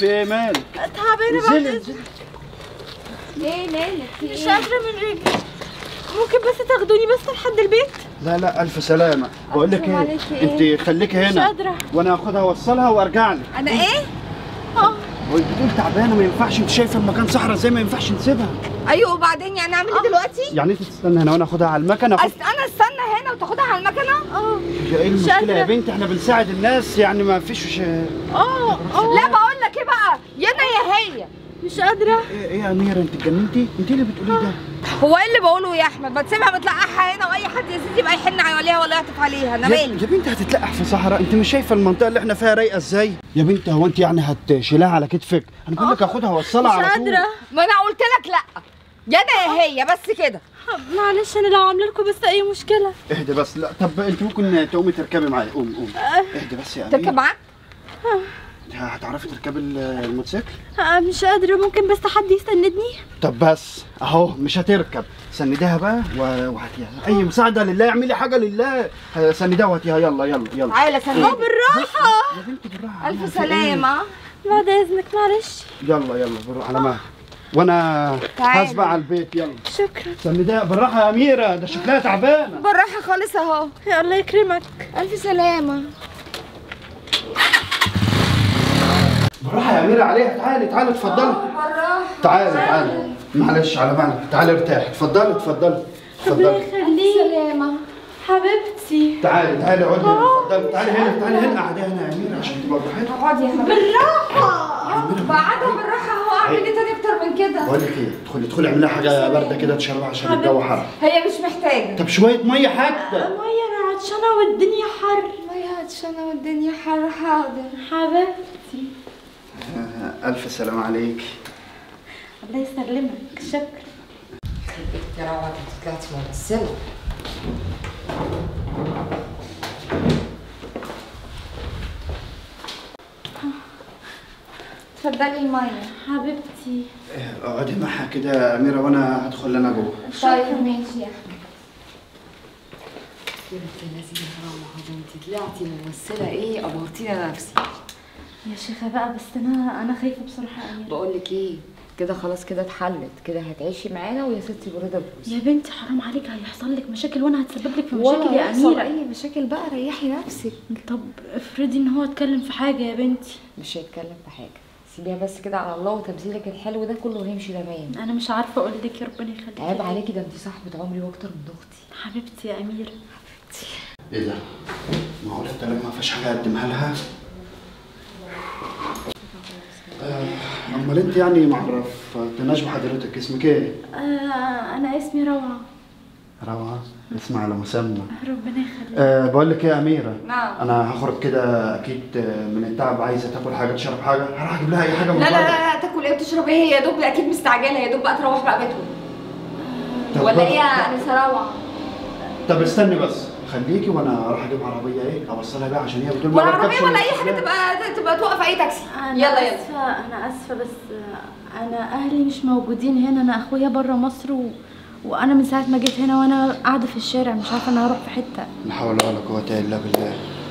في ايه مال تعبانه انزلي بعد انزلي ليه مالك في مش ايه قادره من رجلي ممكن بس تاخدوني بس لحد البيت لا لا الف سلامه بقول لك أسلم ايه عليكي إيه؟ انت خليكي مش هنا قادره وانا هاخدها اوصلها وارجع لك انا ايه اه بتقول تعبانه ما ينفعش انت شايفه المكان صحراء زي ما ينفعش نسيبها ايوه وبعدين يعني اعمل ايه دلوقتي يعني انت تستنى هنا وانا اخدها على المكنه أخد... أست... انا استنى هنا وتاخدها على المكنه اه يا ايه المشكله قادرة. يا بنتي احنا بنساعد الناس يعني ما فيش اه اه لا بقول لك ايه بقى يا انا يا هي مش قادره ايه ايه يا اميره انت اتجننتي انت اللي بتقوليه ده هو ايه اللي بقوله يا احمد ما تسيبها متلقحها هنا واي حد يا سيدي يبقى يحن عليها ولا يعطف عليها انا يا, مالي يا بنتي هتتلقح في صحراء انت مش شايفه المنطقه اللي احنا فيها رايقه ازاي يا بنتي هو انت يعني هتشيلها على كتفك انا بقول لك هاخدها اوصلها مش على طول قادره ما انا قلت لك لا يا انا يا هي بس كده معلش انا لو عامله لكم بس اي مشكله اهدي بس لا طب انت ممكن تقومي تركبي معايا قومي قومي اهدي بس يا تركب اميره معاك هتعرفي تركبي ال- الموتوسيكل آه، مش قادره ممكن بس حد يسندني طب بس اهو مش هتركب سنديها بقى و- وهاتيها اي مساعده لله اعملي حاجه لله ه- سنديها وهاتيها يلا يلا يلا تعالى سلام بالراحه يا بنتي بالراحه الف في إيه؟ سلامه بعد اذنك معلش يلا يلا بالراحه على مهلك وانا تعالى. هسبق على البيت يلا شكرا سنديها بالراحه يا اميره ده شكلها تعبانه بالراحه خالص اهو يا الله يكرمك الف سلامه بالراحه يا اميره عليها تعالي تعالي اتفضلي بالراحه تعالي تعالي معلش على مهلك تعالي ارتاحي اتفضلي اتفضلي ربنا اتفضلي يخليك سلامه حبيبتي تعالي تعالي اقعدي هنا اتفضلي تعالي هنا تعالي هنا قاعدة هنا يا اميره عشان تبقى براحتك اقعدي يا حبيبتي بالراحه بعدها بالراحه اهو اعمل ايه تاني اكتر من كده بقول لك ايه ادخلي ادخلي اعملي حاجه بارده كده تشربها عشان الجو حر هي مش محتاجه طب شويه ميه حتى ميه انا عطشانه والدنيا حر ما يهدش انا والدنيا حر حاضر حبيبتي آه، الف سلام عليك الله يسلمك شكرا يا روعه انت طلعتي ممثله اتفضلي الميه حبيبتي آه، اقعدي معها كده يا اميره وانا هدخل انا جوه طيب ماشي يا احمد بنت لذيذة روعة ده انت طلعتي ممثلة ايه ابهرتينا نفسي يا شيخة بقى بس انا انا خايفة بصراحة يا أميرة بقول لك ايه كده خلاص كده اتحلت كده هتعيشي معانا ويا ستي برضا بوسي يا بنتي حرام عليك هيحصل لك مشاكل وانا هتسبب لك في ولا مشاكل يا يحصل أميرة اي مشاكل بقى ريحي نفسك طب افرضي ان هو اتكلم في حاجة يا بنتي مش هيتكلم في حاجة سيبيها بس كده على الله وتمثيلك الحلو ده كله هيمشي تمام انا مش عارفة اقول لك يا ربنا يخليك عيب عليكي ده انت صاحبة عمري واكتر من اختي حبيبتي يا أميرة ايه ده؟ ما هو التلاجة ما فيهاش حاجه اقدمها لها آه، امال انت يعني معرف تناجم حضرتك اسمك ايه؟ آه انا اسمي روعة روعه اسمع على مسمى ربنا يخليك أه بقول لك ايه يا اميره نعم. انا هخرج كده اكيد آه، من التعب عايزه تاكل حاجه تشرب حاجه هروح اجيب لها اي حاجه من لا لا بره. لا لا تاكل ايه وتشرب ايه هي يا دوب اكيد مستعجله يا دوب بقى تروح بقى بيتهم طب ولا بس- ايه يا انسه روعه طب استني بس خليكي وانا اروح اجيب عربيه ايه اوصلها بقى عشان هي بتقول ما ولا بركبش عربيه ولا اي الموتوسيكلات. حاجه تبقى تبقى توقف اي تاكسي انا يلا يلا اسفة انا اسفة بس آه، انا اهلي مش موجودين هنا انا اخويا بره مصر و... وانا من ساعة ما جيت هنا وانا قاعدة في الشارع مش عارفة انا هروح في حتة لا حول ولا قوه الا بالله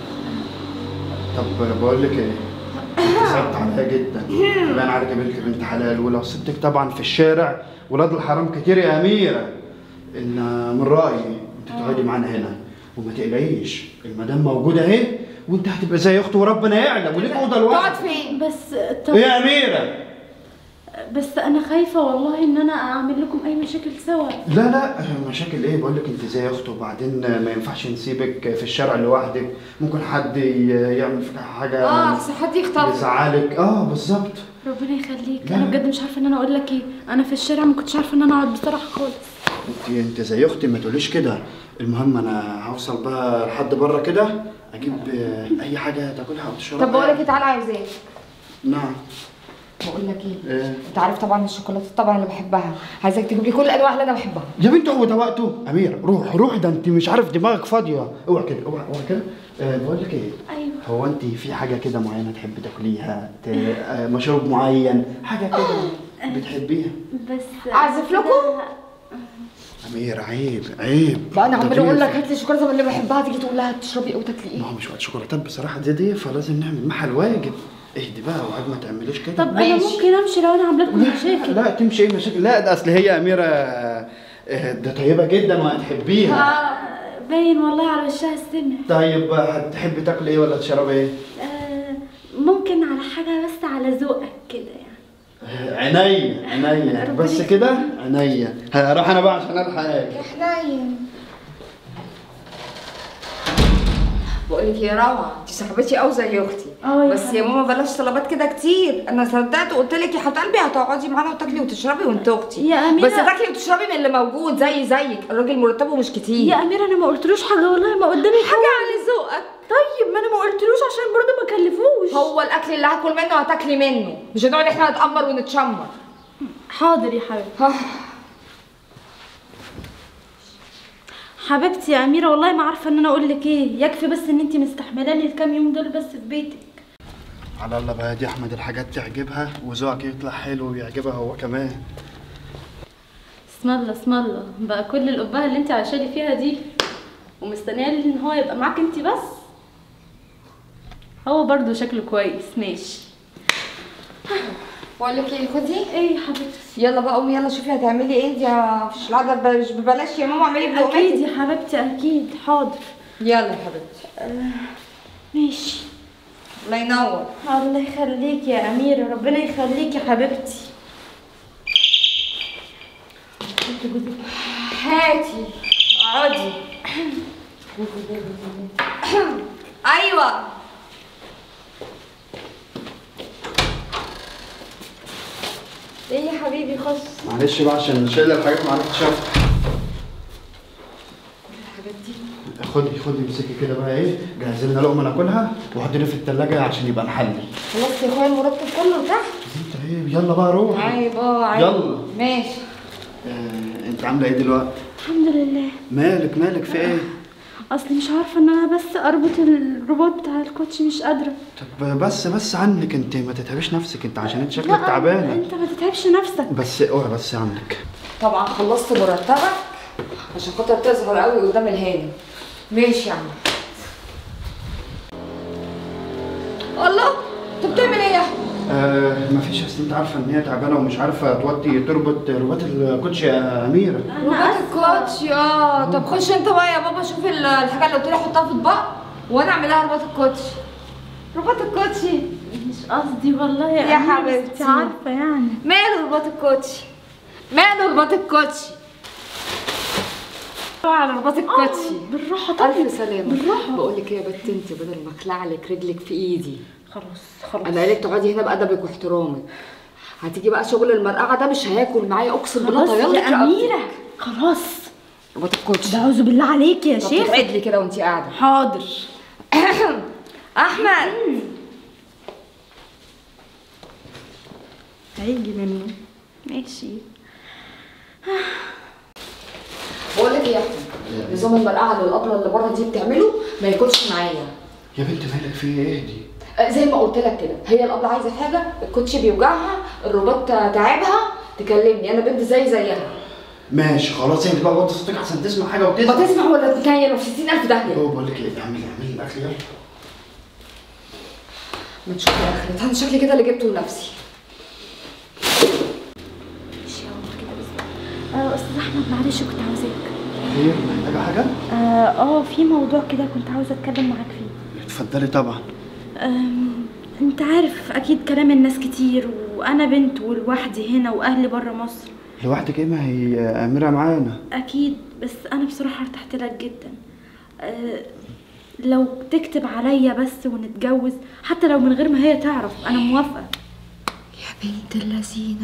طب بقول لك ايه انت صعبت عليا جدا باين عليك بنت بنت حلال ولو سبتك طبعا في الشارع ولاد الحرام كتير يا اميره ان من رايي انت تقعدي معانا هنا وما تقلقيش المدام موجوده اهي وانت هتبقى زي اخته وربنا يعلم وليك اوضه تقعد لوحدك فين بس ايه طب يا اميره بس انا خايفة والله ان انا اعمل لكم اي مشاكل سوا لا لا مشاكل ايه بقول لك انت زي اخته وبعدين ما ينفعش نسيبك في الشارع لوحدك ممكن حد ي- يعمل فيك حاجه اه احسن حد يخطف يزعلك اه بالظبط ربنا يخليك لا. انا بجد مش عارفة ان انا اقول لك ايه انا في الشارع ما كنتش عارفة ان انا اقعد بصراحة خالص انت انت زي اختي ما تقوليش كده المهم انا هوصل بقى لحد بره كده اجيب آه، اي حاجه تاكلها او تشربها طب بقول لك ايه تعالى عاوز ايه نعم بقول لك ايه إيه؟ انت عارف طبعا الشوكولاته طبعا اللي بحبها عايزاك تجيب لي كل الانواع اللي انا بحبها يا بنت هو ده وقته امير روح روح ده انت مش عارف دماغك فاضيه اوعى كده اوعى اوعى كده أه بقول لك ايه ايوه هو انت في حاجه كده معينه تحب تاكليها ت... آه، مشروب معين حاجه كده بتحبيها بس أعزف لكم؟ امير عيب عيب بقى انا ده عمال في- اقول لك هات لي الشوكولاته من اللي بحبها تيجي تقول لها تشربي ايه وتاكلي ايه ما هو مش وقت شوكولاتات بصراحه دي دي فلازم نعمل معها الواجب اهدي بقى وعاد ما تعمليش كده طب انا ماشي. ممكن امشي لو انا عامله لكم مشاكل لا تمشي ايه مشاكل لا ده اصل هي اميره آه، ده طيبه جدا وهتحبيها آه، باين والله على وشها السمع طيب هتحبي تاكلي ايه ولا تشربي ايه؟ آه، ممكن على حاجه بس على ذوقك كده يعني آه، عينيا عينيا ربنا بس كده عينيا هروح انا بقى عشان الحقك حنين بقول لك يا روعه انت صاحبتي قوي زي اختي اه يا بس يا حبيبتي. ماما بلاش طلبات كده كتير انا صدقت وقلت لك يا حبيبه قلبي هتقعدي معانا وتاكلي وتشربي وانت اختي يا أميرة. بس تاكلي وتشربي من اللي موجود زي زيك الراجل مرتبه مش كتير يا اميره انا ما قلتلوش حاجه والله ما قدامي حاجه على ذوقك طيب ما انا ما قلتلوش عشان برضه ما كلفوش هو الاكل اللي هاكل منه هتاكلي منه مش هنقعد احنا نتامر ونتشمر حاضر يا حبيبتي حبيبتي يا اميره والله ما عارفه ان انا اقول لك ايه يكفي بس ان انت مستحملاني الكام يوم دول بس في بيتك على الله بقى دي احمد الحاجات تعجبها وذوقك يطلع حلو ويعجبها هو كمان اسم الله اسم الله بقى كل القبهه اللي انت عايشالي فيها دي ومستنيه ان هو يبقى معاك انت بس هو برضو شكله كويس ماشي بقول لك ايه خدي ايه يا حبيبتي يلا بقى قومي يلا شوفي هتعملي ايه انت يا مش العجب مش ببلاش يا ماما اعملي اكيد بلقمتك يا حبيبتي اكيد حاضر يلا يا حبيبتي ماشي الله ينور الله يخليك يا أميرة ربنا يخليك يا حبيبتي هاتي اقعدي ايوه ايه يا حبيبي خش معلش بقى عشان شايله الحاجات ما عرفتش افتح الحاجات دي خدي خدي امسكي كده بقى ايه جهزي لنا لقمه ناكلها وحطيني في التلاجة عشان يبقى نحلي خلاص يا اخويا المرتب كله تحت انت ايه يلا بقى روح عيب اه عيب يلا. ماشي آه، انت عامله ايه دلوقتي الحمد لله مالك مالك في ايه اصلي مش عارفه ان انا بس اربط الرباط بتاع الكوتش مش قادره طب بس بس عنك انت ما تتعبيش نفسك انت عشان انت شكلك لا، تعبانه انت ما تتعبش نفسك بس اوعي بس عنك طبعا خلصت مرتبك عشان خاطر تظهر قوي قدام الهاني ماشي يا عم الله انت بتعمل ايه يا احمد آه مفيش اصل انت عارفه ان هي تعبانه ومش عارفه توطي تربط رباط الكوتش يا اميره رباط الكوتش اه طب خش انت بقى يا بابا شوف ال- الحاجه اللي قلت لي حطها في اطباق وانا اعمل لها رباط الكوتش رباط الكوتش مش قصدي والله يا, يا أميرة، بس حبيبتي. انت عارفه يعني ماله رباط الكوتش ماله رباط الكوتش على رباط الكوتشي بالراحه طيب الف سلامه بالراحه بقول لك ايه يا بت انت بدل ما اخلع لك رجلك في ايدي خلاص خلاص انا قالك تقعدي هنا بادبك واحترامك هتيجي بقى شغل المرقعه ده مش هياكل معايا اقسم بالله خلاص طيالك يا اميره خلاص رباط الكوتش ده اعوذ بالله عليك يا طب شيخ تبعد لي كده وانت قاعده حاضر احمد هيجي منه ماشي بقول لك ايه يا احمد نظام المرقعه اللي الابله اللي بره دي بتعمله ما ياكلش معايا يا بنت مالك في ايه اهدي آه، زي ما قلت لك كده هي الابله عايزه حاجه الكوتش بيوجعها الرباط تعبها تكلمني انا بنت زي زيها ماشي خلاص انت بقى وطي صوتك عشان تسمع حاجه وتسمع ما تسمع ولا تتنيل في 60000 داهيه هو بقول لك ايه اعملي اعملي الاكل يلا ما تشوفي اخرتها انا شكلي كده اللي جبته لنفسي ماشي يا ماما كده بس آه استاذ احمد معلش كنت عاوزاك خير محتاجه حاجه اه آه، في موضوع كده كنت عاوزه اتكلم معاك فيه اتفضلي طبعا أم، انت عارف اكيد كلام الناس كتير وانا بنت ولوحدي هنا واهلي بره مصر لوحدك ايه ما هي اميره معانا اكيد بس انا بصراحه ارتحت لك جدا أه لو تكتب عليا بس ونتجوز حتى لو من غير ما هي تعرف انا موافقه يا بنت اللذينه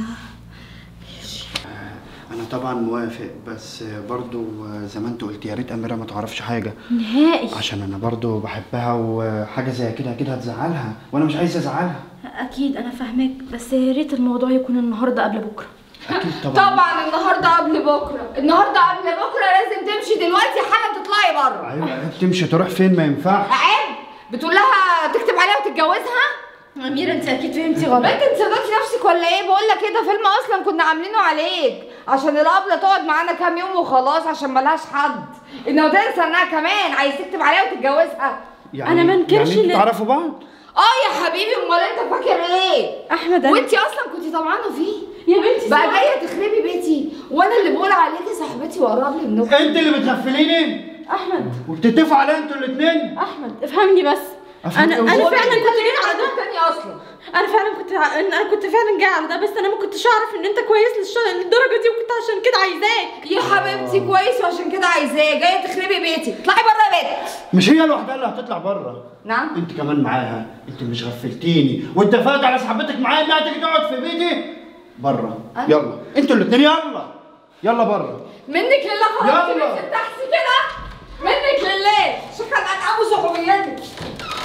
انا طبعا موافق بس برضو زي ما انت قلت يا ريت اميره ما تعرفش حاجه نهائي عشان انا برضو بحبها وحاجه زي كده اكيد هتزعلها وانا مش عايز ازعلها اكيد انا فاهماك بس يا ريت الموضوع يكون النهارده قبل بكره اكيد طبعا طبعا النهارده قبل بكره النهارده قبل بكره لازم تمشي دلوقتي حالا تطلعي بره ايوه عيب تمشي تروح فين ما ينفعش عيب بتقول لها تكتب عليها وتتجوزها اميره انت اكيد فهمتي بنت انت صدقتي نفسك ولا ايه بقول لك ايه ده فيلم اصلا كنا عاملينه عليك عشان الابله تقعد معانا كام يوم وخلاص عشان ملهاش حد انه تنسى انها كمان عايز تكتب عليها وتتجوزها أنا ما انكرش يعني اللي- تعرفوا بعض اه يا حبيبي امال انت فاكر ايه احمد انا وانت اصلا كنت طمعانه فيه يا بنتي بقى اسمعي. جايه تخربي بيتي وانا اللي بقول عليكي صاحبتي واقرب لي منكم انت اللي بتغفليني احمد وبتتفقوا عليا انتوا الاثنين احمد افهمني بس أفهم انا إيه؟ انا هو فعلا كنت جايه على ده التاني اصلا انا فعلا كنت ع- انا كنت فعلا جايه على ده بس انا ما كنتش اعرف ان انت كويس للش- للدرجه دي وكنت عشان كده عايزاك يا حبيبتي كويس وعشان كده عايزاه جايه تخربي بيتي اطلعي بره البيت مش هي لوحدها اللي هتطلع بره نعم انت كمان معاها انت مش غفلتيني واتفقت على صاحبتك معايا انها تيجي تقعد في بيتي بره أنا؟ يلا انتوا الاثنين يلا يلا بره منك لله خلاص يلا. ما تفتحش كده منك لله شكرا انعموا صحوبياتك